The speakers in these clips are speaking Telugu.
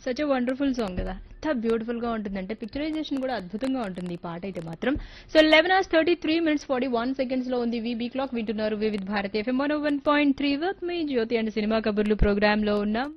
సచ్ ఎ వండర్ఫుల్ సాంగ్ కదా ఎంత బ్యూటిఫుల్ గా ఉంటుందంటే పిక్చరైజేషన్ కూడా అద్భుతంగా ఉంటుంది ఈ పాట అయితే మాత్రం so eleven hours thirty three minutes forty one seconds లో ఉంది వీబీ క్లాక్ వింటున్నారు Vividh Bharat FM one one point three వర్క్ మీ జ్యోతి అండ్ సినిమా కబుర్లు ప్రోగ్రామ్ లో ఉన్నాం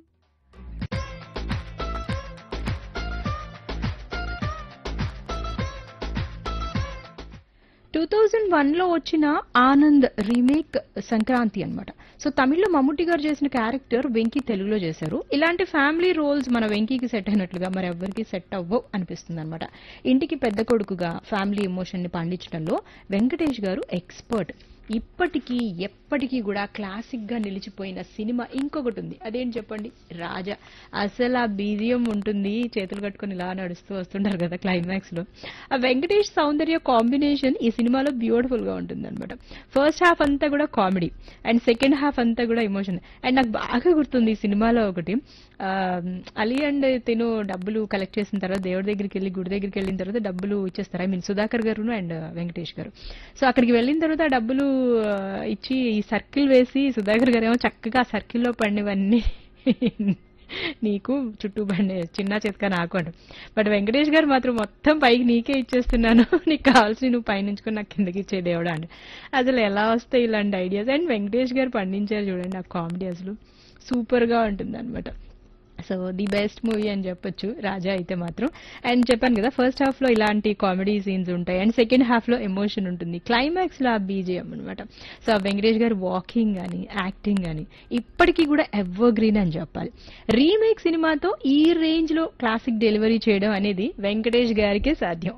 టూ థౌజండ్ వన్ లో వచ్చిన ఆనంద్ రీమేక్ సంక్రాంతి అన్నమాట సో తమిళ్లో మమ్ముట్టి గారు చేసిన క్యారెక్టర్ వెంకీ తెలుగులో చేశారు ఇలాంటి ఫ్యామిలీ రోల్స్ మన వెంకీకి సెట్ అయినట్లుగా మరి ఎవ్వరికి సెట్ అవ్వవు అనిపిస్తుంది అనమాట ఇంటికి పెద్ద కొడుకుగా ఫ్యామిలీ ఎమోషన్ ని పండించడంలో వెంకటేష్ గారు ఎక్స్పర్ట్ ఇప్పటికీ ఎప్పటికీ కూడా క్లాసిక్ గా నిలిచిపోయిన సినిమా ఇంకొకటి ఉంది అదేంటి చెప్పండి రాజా అసలు ఆ బీజియం ఉంటుంది చేతులు కట్టుకొని ఇలా నడుస్తూ వస్తుంటారు కదా క్లైమాక్స్ లో ఆ వెంకటేష్ సౌందర్య కాంబినేషన్ ఈ సినిమాలో బ్యూటిఫుల్ గా ఉంటుంది అనమాట ఫస్ట్ హాఫ్ అంతా కూడా కామెడీ అండ్ సెకండ్ హాఫ్ అంతా కూడా ఎమోషన్ అండ్ నాకు బాగా గుర్తుంది ఈ సినిమాలో ఒకటి ఆ, అలీ అండ్ తిను డబ్బులు కలెక్ట్ చేసిన తర్వాత దేవుడి దగ్గరికి వెళ్ళి గుడి దగ్గరికి వెళ్ళిన తర్వాత డబ్బులు ఇచ్చేస్తారు ఐ మీన్ సుధాకర్ గారు అండ్ వెంకటేష్ గారు సో అక్కడికి వెళ్ళిన తర్వాత ఆ డబ్బులు ఆ, ఇచ్చి ఈ సర్కిల్ వేసి సుధాకర్ గారు ఏమో చక్కగా ఆ సర్కిల్లో పడినవన్నీ నీకు చుట్టూ బండి చిన్న చితక నాకు అంట బట్ వెంకటేష్ గారు మాత్రం మొత్తం పైకి నీకే ఇచ్చేస్తున్నాను నీకు కావాల్సి నువ్వు పైనుంచుకొని నాకు కిందకి ఇచ్చే దేవుడా అండి అసలు ఎలా వస్తాయి ఇలాంటి ఐడియాస్ అండ్ వెంకటేష్ గారు పండించారు చూడండి ఆ కామెడీ అసలు సూపర్ గా ఉంటుంది అనమాట సో ది బెస్ట్ మూవీ అని చెప్పొచ్చు రాజా అయితే మాత్రం అండ్ చెప్పాను కదా ఫస్ట్ హాఫ్ లో ఇలాంటి కామెడీ సీన్స్ ఉంటాయి అండ్ సెకండ్ హాఫ్ లో ఎమోషన్ ఉంటుంది క్లైమాక్స్ లో ఆ బీజిఎం అనమాట సో ఆ వెంకటేష్ గారి వాకింగ్ కానీ యాక్టింగ్ కానీ ఇప్పటికీ కూడా ఎవర్ గ్రీన్ అని చెప్పాలి రీమేక్ సినిమాతో ఈ రేంజ్ లో క్లాసిక్ డెలివరీ చేయడం అనేది వెంకటేష్ గారికే సాధ్యం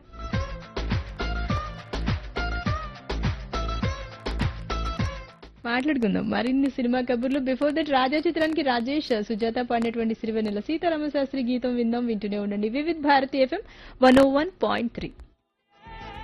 మాట్లాడుకుందాం మరిన్ని సినిమా కబుర్లు బిఫోర్ దట్ రాజా చిత్రానికి రాజేష్ సుజాత పాడినటువంటి సిరివెన్నెల సీతారామ శాస్త్రి గీతం విందాం వింటూనే ఉండండి Vividh Bharati FM one O one point three